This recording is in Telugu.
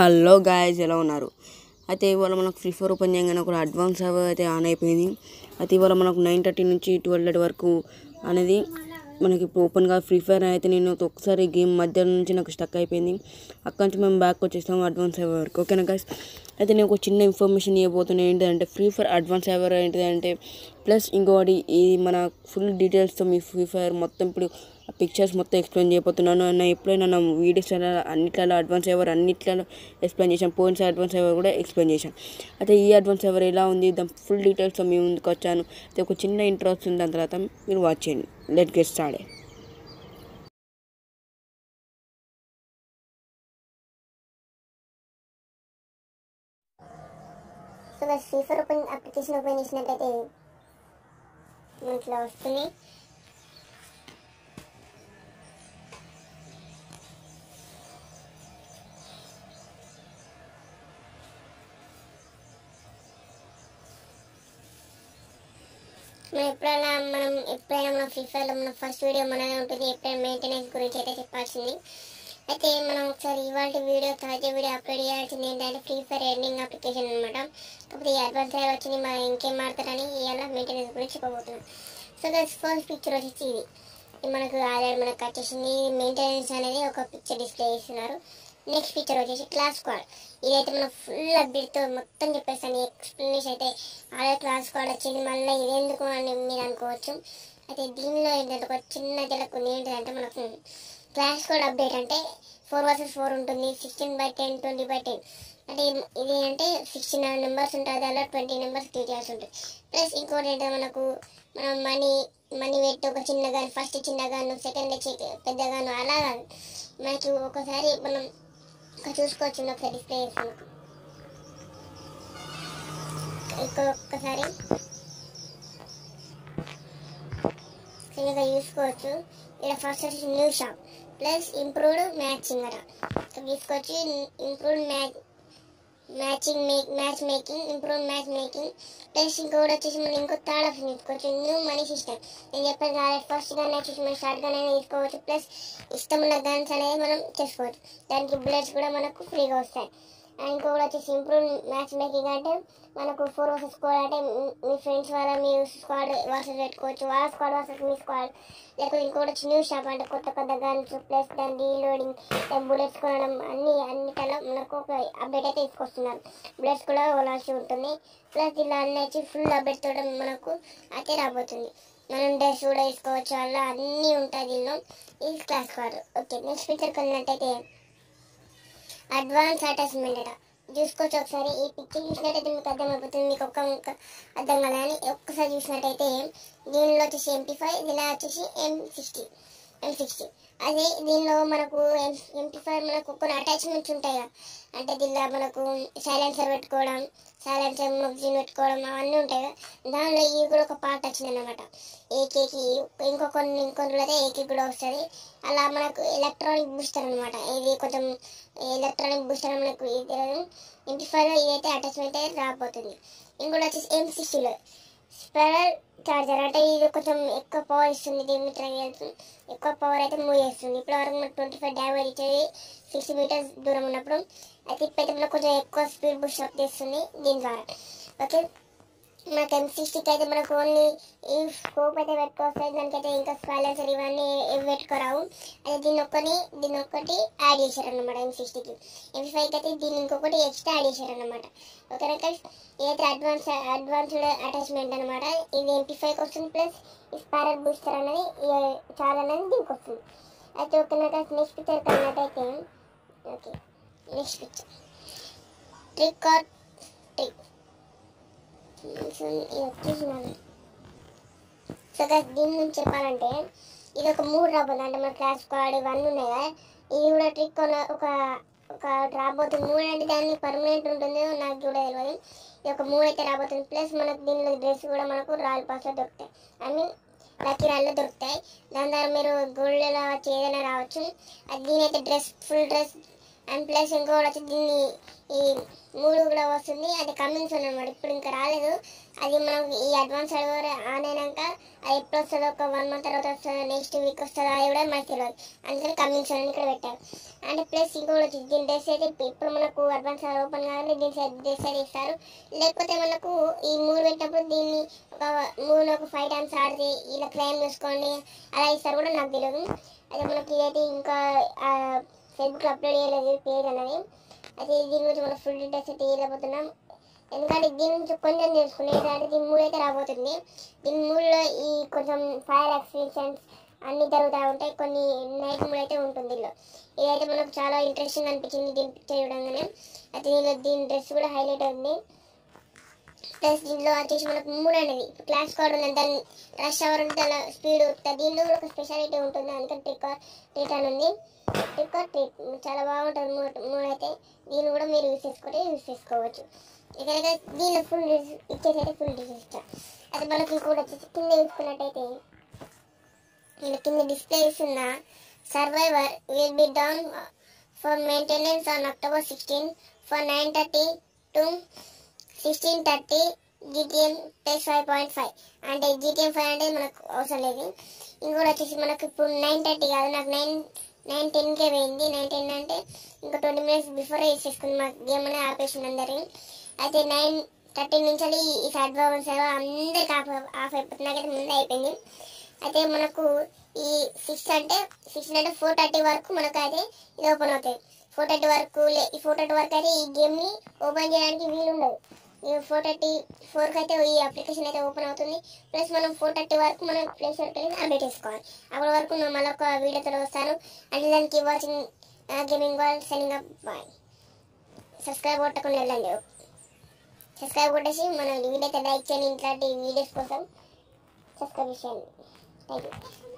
హలో గాయస్ ఎలా ఉన్నారు అయితే ఇవాళ మనకు ఫ్రీ ఫైర్ ఓపెన్ చేయగానే ఒక అడ్వాన్స్ సర్వర్ అయితే ఆన్ అయిపోయింది అయితే ఇవాళ మనకు నైన్ థర్టీ నుంచి ట్వెల్వ్ థర్టీ వరకు అనేది మనకి ఇప్పుడు ఓపెన్గా ఫ్రీ ఫైర్ అయితే నేను ఒకసారి గేమ్ మధ్య నుంచి నాకు స్టక్ అయిపోయింది అక్కడి నుంచి మేము బ్యాక్ వచ్చేస్తాము అడ్వాన్స్ సర్వర్ వరకు ఓకేనా గాయస్ అయితే నేను ఒక చిన్న ఇన్ఫర్మేషన్ ఇవ్వబోతున్నాను ఏంటంటే ఫ్రీ ఫైర్ అడ్వాన్స్ సర్వర్ ఏంటిదంటే ప్లస్ ఇంకోటి ఈ మన ఫుల్ డీటెయిల్స్తో మీ ఫ్రీ ఫైర్ మొత్తం ఇప్పుడు పిక్చర్స్ మొత్తం ఎక్స్ప్లెయిన్ చేయబోతున్నాను నా ఎప్పుడైనా నా వీడియోస్ అన్నిట్లలో అడ్వాన్స్ ఎవర్ అన్నిట్లలో ఎక్స్ప్లెయిన్ చేశాను పోయిన్స్ అడ్వాన్స్ ఎవర్ కూడా ఎక్స్ప్లెయిన్ చేశాను అయితే ఈ అడ్వాన్స్ ఎవర్ ఎలా ఉంది దాని ఫుల్ డీటెయిల్స్తో మీ ముందుకు వచ్చాను అయితే ఒక చిన్న ఇంట్రో వస్తుంది దాని తర్వాత మీరు వాచ్ చేయండి లెట్ గెట్ స్టార్ట్ సో బస్ ఫీఫర్ ఓపెన్ అప్లికేషన్ ఓపెన్ చేసినట్టయితే మనకి ఇట్లా వస్తుంది మనం ఎప్పుడైనా మనం ఎప్పుడైనా మన ఫ్రీ ఫైర్లో మన ఫస్ట్ వీడియో మనదే ఉంటుంది ఎప్పుడైనా మెయింటెనెన్స్ గురించి అయితే చెప్పాల్సింది అయితే మనం ఒకసారి ఇవాళ వీడియో తాజా వీడియో అప్లోడ్ చేయాల్సింది ఏంటంటే ఫ్రీ ఫైర్ ఎండింగ్ అప్లికేషన్ అనమాట కాకపోతే ఈ అడ్వాన్స్ అయ్యి వచ్చింది మా ఇంకేం మారుతారని ఇవాళ మెయింటెనెన్స్ గురించి చెప్పబోతున్నాం సో దస్ ఫస్ట్ పిక్చర్ వచ్చేసి ఇది ఇది మనకు ఆల్రెడీ మనకు వచ్చేసింది మెయింటెనెన్స్ అనేది ఒక పిక్చర్ డిస్ప్లే చేస్తున్నారు నెక్స్ట్ పిక్చర్ వచ్చేసి క్లాస్ స్క్వాడ్ ఇదైతే మనం ఫుల్ అప్డేట్తో మొత్తం చెప్పేస్తాను ఎక్స్ప్లెనేషన్ అయితే ఆల్రెడీ క్లాస్ స్క్వాడ్ వచ్చింది మళ్ళీ ఇదెందుకు అని మీరు అనుకోవచ్చు అయితే దీనిలో ఏంటంటే ఒక చిన్న జలకు ఏంటంటే మనకు క్లాస్ కోడ్ అప్డేట్ అంటే ఫోర్ వర్సెస్ ఫోర్ ఉంటుంది sixteen by ten twenty by ten అంటే ఇది- ఇది అంటే సిక్స్టీన్ నెంబర్స్ ఉంటుంది అలా ట్వంటీ నెంబర్స్ క్లియర్ చేయాల్సి ఉంటుంది ప్లస్ ఇంకోటి ఏంటంటే మనకు మనం మనీ మనీ పెట్టి ఒక చిన్న గాను ఫస్ట్ చిన్న గాను సెకండ్ పెద్ద గాను అలా కాదు మనకి ఒకసారి మనం ఒక చూసుకోవచ్చు ఒకసారి డిస్ప్లే చేస్తాం ఇంకో ఒక్కసారి చిన్నగా చూసుకోవచ్చు ఇక్కడ ఫస్ట్ వచ్చేసి new shop plus improved matching అట ఇక్కడ తీసుకోవచ్చు improved match matching make match making improve match making plus ఇంకోటి వచ్చేసి మనం ఇంకో థర్డ్ ఆప్షన్ తీసుకోవచ్చు న్యూ మనీ సిస్టమ్ నేను చెప్పాను కదా ఫస్ట్ గన్ వచ్చేసి మనం షార్ట్ గన్ అనేది తీసుకోవచ్చు ప్లస్ ఇష్టం ఉన్న గన్స్ అనేది మనం చేసుకోవచ్చు దానికి బుల్లెట్స్ కూడా మనకు ఫ్రీగా వస్తాయి అండ్ ఇంకొకటి వచ్చేసి ఇంప్రూవ్ మ్యాచ్ మేకింగ్ అంటే మనకు ఫోర్ వర్సెస్ స్క్వాడ్ అంటే మీ- మీ ఫ్రెండ్స్ వాళ్ళ మీ స్క్వాడ్ వర్సెస్ పెట్టుకోవచ్చు వాళ్ళ స్క్వాడ్ వర్సెస్ మీ స్క్వాడ్ లేకపోతే ఇంకోటి వచ్చి న్యూ షాప్ అంటే కొత్త కొత్త గన్స్ ప్లస్ దాని రీలోడింగ్ దాని బుల్లెట్స్ కొనడం అన్ని అన్నిటిలో మనకు ఒక అప్డేట్ అయితే తీసుకొస్తున్నారు బుల్లెట్స్ కూడా కొనాల్సి ఉంటుంది ప్లస్ ఇలా అన్ని వచ్చి ఫుల్ అప్డేట్ తోటి మనకు అయితే రాబోతుంది మనం డ్రెస్ కూడా వేసుకోవచ్చు అలా అన్నీ ఉంటాయి దీనిలో ఈ క్లాస్ స్క్వాడ్ ఓకే నెక్స్ట్ పిక్చర్కి వెళ్ళినట్టయితే అడ్వాన్స్ అటాచ్మెంట్ అట చూసుకోవచ్చు ఒకసారి ఈ పిక్చర్ చూసినట్టయితే మీకు అర్థమైపోతుంది మీకు ఒక్క ముక్క అర్థం కాదని ఒక్కసారి చూసినట్టయితే దీనిలో వచ్చేసి ఎంపీ ఫైవ్ ఇలా వచ్చేసి ఎం సిక్స్టీ ఎం సిక్స్టీ అదే దీనిలో మనకు ఎంపీ ఫైవ్ మనకు కొన్ని అటాచ్మెంట్స్ ఉంటాయి కదా అంటే దీనిలో మనకు సైలెన్సర్ పెట్టుకోవడం సైలెన్సర్ మొగ్జిన్ పెట్టుకోవడం అవన్నీ ఉంటాయి కదా దానిలో ఇది కూడా ఒక పార్ట్ వచ్చింది అనమాట ఏకేకి ఇంకో కొన్ని ఇంకొన్ని అయితే ఏకి కూడా వస్తుంది అలా మనకు ఎలక్ట్రానిక్ బూస్టర్ అనమాట ఇది కొంచెం ఎలక్ట్రానిక్ బూస్టర్ మనకు ఇది ఎంపీ ఫైవ్లో ఇదైతే అటాచ్మెంట్ అయితే రాబోతుంది ఇంకోటి వచ్చేసి ఎం సిక్స్టీలో స్పెరల్ చార్జర్ అంటే ఇది కొంచెం ఎక్కువ పవర్ ఇస్తుంది దీన్ని ట్రై చేస్తుంది ఎక్కువ పవర్ అయితే మూవ్ చేస్తుంది ఇప్పుడు వరకు మనకు ట్వంటీ ఫైవ్ డ్యామేజ్ ఇచ్చేది సిక్స్టీ మీటర్స్ దూరం ఉన్నప్పుడు అయితే ఇప్పుడైతే మనకు కొంచెం ఎక్కువ స్పీడ్ బూస్ట్ అప్ చేస్తుంది దీని ద్వారా ఓకే మనకి ఎం సిక్స్టీకి అయితే మనకు ఓన్లీ ఈ స్కోప్ అయితే పెట్టుకోవస్తాయి దానికైతే ఇంకా స్పైలెన్సర్ ఇవన్నీ ఏవి పెట్టుకోరావు అయితే దీన్ని ఒక్కని దీన్ని ఒక్కటి యాడ్ చేశారు అనమాట ఎం సిక్స్టీకి ఎం ఫైవ్కి అయితే దీన్ని ఇంకొకటి ఎక్స్ట్రా యాడ్ చేశారు అనమాట ఓకేనా గైస్ ఇదైతే అడ్వాన్స్ అడ్వాన్స్డ్ అటాచ్మెంట్ అనమాట ఇది ఎంపీ ఫైవ్కి వస్తుంది ప్లస్ ఈ స్పైరల్ బూస్టర్ అనేది ఈ చాలా అనేది దీనికి వస్తుంది అయితే ఓకేనా గైస్ నెక్స్ట్ పిక్చర్ కన్నట్టయితే okay next picture trick or trick వచ్చేసినాను సో గైస్ దీని నుంచి చెప్పాలంటే ఇది ఒక మూడు రాబోతుంది అంటే మన క్లాస్ స్క్వాడ్ ఇవన్నీ ఉన్నాయి కదా ఇది కూడా ట్రిక్ ఒక ఒక రాబోతుంది మూడు అంటే దాన్ని పర్మనెంట్ ఉంటుందో నాకు కూడా తెలియదు ఇది ఒక మూడు అయితే రాబోతుంది ప్లస్ మనకు దీనిలో డ్రెస్ కూడా మనకు రాయల్ పాస్లో దొరుకుతాయి ఐ మీన్ లక్కీ రాయల్లో దొరుకుతాయి దాని ద్వారా మీరు గోల్డ్లో వచ్చి ఏదైనా రావచ్చు అది దీనైతే dress full dress and plus ఇంకోటి వచ్చి దీన్ని ఈ మూడు కూడా వస్తుంది అది కమింగ్స్ అనమాట ఇప్పుడు ఇంకా రాలేదు అది మనం ఈ అడ్వాన్స్ సర్వర్ ఆన్ అయినాక అది ఎప్పుడు వస్తుందో ఒక వన్ మంత్ తర్వాత వస్తుందో నెక్స్ట్ వీక్ వస్తుందో అది కూడా మనకు తెలియదు అందుకని కమింగ్స్ అని ఇక్కడ పెట్టారు అండ్ ప్లస్ ఇంకోటి వచ్చి దీని డ్రెస్ అయితే ఇప్పుడు మనకు అడ్వాన్స్ సర్వర్ ఓపెన్ కాగానే దీని డ్రెస్ అయితే ఇస్తారు లేకపోతే మనకు ఈ మూడు పెట్టినప్పుడు దీన్ని ఒక మూడు ఒక ఫైవ్ టైమ్స్ ఆడితే ఇలా క్లైమ్ చేసుకోండి అలా ఇస్తారు కూడా నాకు తెలియదు అదే మనకి ఇదైతే ఇంకా ఫేస్బుక్లో అప్లోడ్ చేయలేదు పేజ్ అనేది అయితే దీని గురించి మనం ఫుల్ డీటెయిల్స్ అయితే ఇవ్వబోతున్నాం ఎందుకంటే దీని నుంచి కొంచెం తెలుసుకునే ఏంటంటే దీని మూడు అయితే రాబోతుంది దీని మూడులో ఈ కొంచెం ఫైర్ ఎక్స్పీరియన్స్ అన్ని జరుగుతూ ఉంటాయి కొన్ని నైట్ మూడు అయితే ఉంటుంది దీనిలో ఇదైతే మనకు చాలా ఇంట్రెస్టింగ్ అనిపించింది దీని పిక్చర్ చూడంగానే అయితే దీనిలో దీని డ్రెస్ కూడా హైలైట్ అవుతుంది ప్లస్ దీనిలో వచ్చేసి మనకు మూడు అనేది క్లాస్ కార్డ్ ఉంది దాని రష్ అవర్ ఉంది దాని స్పీడ్ దీనిలో కూడా ఒక స్పెషాలిటీ ఉంటుంది అందుకని ట్రిక్ ట్రీట్ అని ఉంది ట్రిక్ ట్రీట్ చాలా బాగుంటుంది మూడు మూడు అయితే దీన్ని కూడా మీరు యూస్ చేసుకుంటే యూస్ చేసుకోవచ్చు ఇక్కడ దీనిలో ఫుల్ ఇచ్చేసి అయితే ఫుల్ డిష్ ఇస్తాం అది మనకి కూడా వచ్చేసి కింద చూసుకున్నట్టయితే నేను కింద డిస్ప్లే ఇస్తున్న survivor will be down for maintenance on October sixteen for nine thirty to sixteen thirty GTM plus five point five అంటే జీటీఎం ఫైవ్ అంటే మనకు అవసరం లేదు ఇంకోటి వచ్చేసి మనకు ఇప్పుడు నైన్ థర్టీ కాదు నాకు నైన్ నైన్ టెన్కే పోయింది నైన్ టెన్ అంటే ఇంకా ట్వంటీ మినిట్స్ బిఫోర్ వేసేసుకుంది మాకు గేమ్ అనేది ఆపేసింది అందరిని అయితే నైన్ థర్టీ నుంచి ఈ అడ్వాన్స్ అందరికి ఆఫ్ ఆఫ్ అయిపోతుంది నాకైతే ముందే అయిపోయింది అయితే మనకు ఈ సిక్స్ అంటే సిక్స్ అంటే ఫోర్ థర్టీ వరకు మనకు అయితే ఇది ఓపెన్ అవుతుంది ఫోర్ థర్టీ వరకు లే ఈ ఫోర్ థర్టీ వరకు అయితే ఈ గేమ్ని ఓపెన్ చేయడానికి వీలు ఉండదు ఈ ఫోర్ థర్టీ ఫోర్కి అయితే ఈ అప్లికేషన్ అయితే ఓపెన్ అవుతుంది ప్లస్ మనం ఫోర్ థర్టీ వరకు మనం ప్లే స్టోర్కి వెళ్ళి అప్డేట్ చేసుకోవాలి అప్పటి వరకు నేను మళ్ళీ ఒక వీడియోతో వస్తాను అంటే దానికి వాచింగ్ గేమింగ్ వాళ్ళు సెలింగ్ అప్ బాయ్ సబ్స్క్రైబ్ కొట్టకుండా వెళ్ళండి సబ్స్క్రైబ్ కొట్టేసి మన వీడియో అయితే లైక్ చేయండి ఇట్లాంటి వీడియోస్ కోసం సబ్స్క్రైబ్ చేయండి థ్యాంక్ యూ